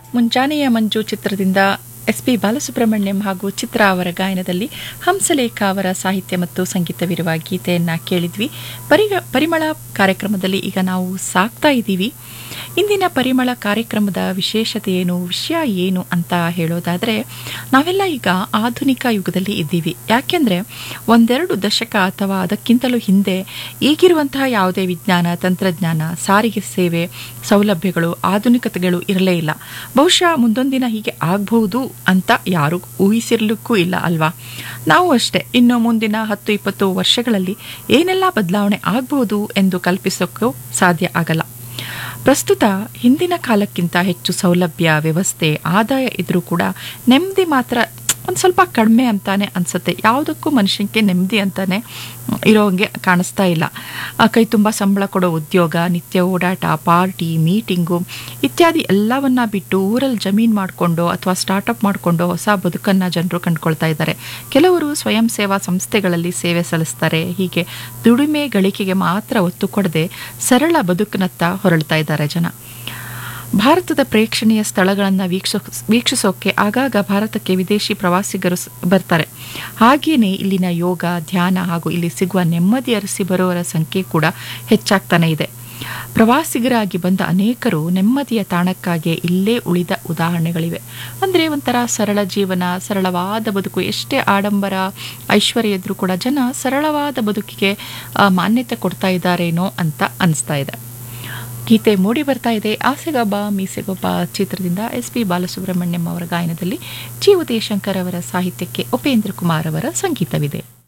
ಮುಂಜಾನೆಯ ಮಂಜು ಚಿತ್ರದಿಂದ S P Balasubrahmanyam ಹಾಗೂ ಚಿತ್ರ ಅವರ ಗಾಯನದಲ್ಲಿ ಹಂಸಲೇಖ ಅವರ ಸಾಹಿತ್ಯ ಮತ್ತು ಸಂಗೀತವಿರುವ ಗೀತೆಯನ್ನ ಕೇಳಿದ್ವಿ ಪರಿಗ ಪರಿಮಳ ಕಾರ್ಯಕ್ರಮದಲ್ಲಿ ಈಗ ನಾವು ಸಾಕ್ತಾ ಇದ್ದೀವಿ ಇಂದಿನ ಪರಿಮಳ ಕಾರ್ಯಕ್ರಮದ ವಿಶೇಷತೆ ಏನು ವಿಷಯ ಏನು ಅಂತ ಹೇಳೋದಾದರೆ ನಾವೆಲ್ಲ ಈಗ ಆಧುನಿಕ ಯುಗದಲ್ಲಿ ಇದ್ದೀವಿ ಯಾಕೆಂದರೆ ಒಂದೆರಡು ದಶಕ ಅಥವಾ ಅದಕ್ಕಿಂತಲೂ ಹಿಂದೆ ಈಗಿರುವಂತಹ ಯಾವುದೇ ವಿಜ್ಞಾನ ತಂತ್ರಜ್ಞಾನ ಸಾರಿಗೆ ಸೇವೆ ಸೌಲಭ್ಯಗಳು ಆಧುನಿಕತೆಗಳು ಇರಲೇ ಇಲ್ಲ ಬಹುಶಃ ಮುಂದೊಂದಿನ ಹೀಗೆ ಆಗಬಹುದು ಅಂತ ಯಾರು ಊಹಿಸಿರ್ಲಿಕ್ಕೂ ಇಲ್ಲ ಅಲ್ವಾ ನಾವು ಅಷ್ಟೇ ಇನ್ನು ಮುಂದಿನ ಹತ್ತು ಇಪ್ಪತ್ತು ವರ್ಷಗಳಲ್ಲಿ ಏನೆಲ್ಲ ಬದಲಾವಣೆ ಆಗಬಹುದು ಎಂದು ಕಲ್ಪಿಸೋಕ್ಕೂ ಸಾಧ್ಯ ಆಗಲ್ಲ ಪ್ರಸ್ತುತ ಹಿಂದಿನ ಕಾಲಕ್ಕಿಂತ ಹೆಚ್ಚು ಸೌಲಭ್ಯ ವ್ಯವಸ್ಥೆ ಆದಾಯ ಇದ್ರೂ ಕೂಡ ನೆಮ್ಮದಿ ಮಾತ್ರ ಒಂದು ಸ್ವಲ್ಪ ಕಡಿಮೆ ಅಂತಾನೆ ಅನ್ಸುತ್ತೆ ಯಾವುದಕ್ಕೂ ಮನುಷ್ಯನಿಗೆ ನೆಮ್ಮದಿ ಅಂತಾನೆ ಇರೋಂಗೆ ಕಾಣಿಸ್ತಾ ಇಲ್ಲ ಆ ಕೈ ತುಂಬ ಸಂಬಳ ಕೊಡೋ ಉದ್ಯೋಗ ನಿತ್ಯ ಓಡಾಟ ಪಾರ್ಟಿ ಮೀಟಿಂಗು ಇತ್ಯಾದಿ ಎಲ್ಲವನ್ನ ಬಿಟ್ಟು ಊರಲ್ಲಿ ಜಮೀನು ಮಾಡಿಕೊಂಡು ಅಥವಾ ಸ್ಟಾರ್ಟಪ್ ಮಾಡಿಕೊಂಡು ಹೊಸ ಬದುಕನ್ನು ಜನರು ಕಂಡುಕೊಳ್ತಾ ಇದ್ದಾರೆ ಕೆಲವರು ಸ್ವಯಂ ಸೇವಾ ಸಂಸ್ಥೆಗಳಲ್ಲಿ ಸೇವೆ ಸಲ್ಲಿಸ್ತಾರೆ ಹೀಗೆ ದುಡಿಮೆ ಗಳಿಕೆಗೆ ಮಾತ್ರ ಒತ್ತು ಕೊಡದೆ ಸರಳ ಬದುಕಿನತ್ತ ಹೊರಳ್ತಾ ಇದ್ದಾರೆ ಜನ ಭಾರತದ ಪ್ರೇಕ್ಷಣೀಯ ಸ್ಥಳಗಳನ್ನು ವೀಕ್ಷ ವೀಕ್ಷಿಸೋಕೆ ಆಗಾಗ ಭಾರತಕ್ಕೆ ವಿದೇಶಿ ಪ್ರವಾಸಿಗರು ಸ್- ಬರ್ತಾರೆ ಹಾಗೆಯೇ ಇಲ್ಲಿನ ಯೋಗ ಧ್ಯಾನ ಹಾಗೂ ಇಲ್ಲಿ ಸಿಗುವ ನೆಮ್ಮದಿ ಅರಸಿ ಬರುವವರ ಸಂಖ್ಯೆ ಕೂಡ ಹೆಚ್ಚಾಗ್ತಾನೆ ಇದೆ ಪ್ರವಾಸಿಗರಾಗಿ ಬಂದ ಅನೇಕರು ನೆಮ್ಮದಿಯ ತಾಣಕ್ಕಾಗಿ ಇಲ್ಲೇ ಉಳಿದ ಉದಾಹರಣೆಗಳಿವೆ ಅಂದರೆ ಒಂಥರ ಸರಳ ಜೀವನ ಸರಳವಾದ ಬದುಕು ಎಷ್ಟೇ ಆಡಂಬರ ಐಶ್ವರ್ಯ ಇದ್ರೂ ಕೂಡ ಜನ ಸರಳವಾದ ಬದುಕಿಗೆ ಆ, ಮಾನ್ಯತೆ ಕೊಡ್ತಾ ಇದ್ದಾರೇನೋ ಅಂತ ಅನಿಸ್ತಾ ಇದೆ ಗೀತೆ ಮೂಡಿ ಬರ್ತಾ ಇದೆ ಆಸೆಗೊಬ್ಬ ಮೀಸೆಗೊಬ್ಬ ಚಿತ್ರದಿಂದ ಎಸ್ ಪಿ ಬಾಲಸುಬ್ರಹ್ಮಣ್ಯಂ ಅವರ ಗಾಯನದಲ್ಲಿ ಜಿ ಉದಯಶಂಕರ್ ಅವರ ಸಾಹಿತ್ಯಕ್ಕೆ ಉಪೇಂದ್ರ ಕುಮಾರ್ ಅವರ ಸಂಗೀತವಿದೆ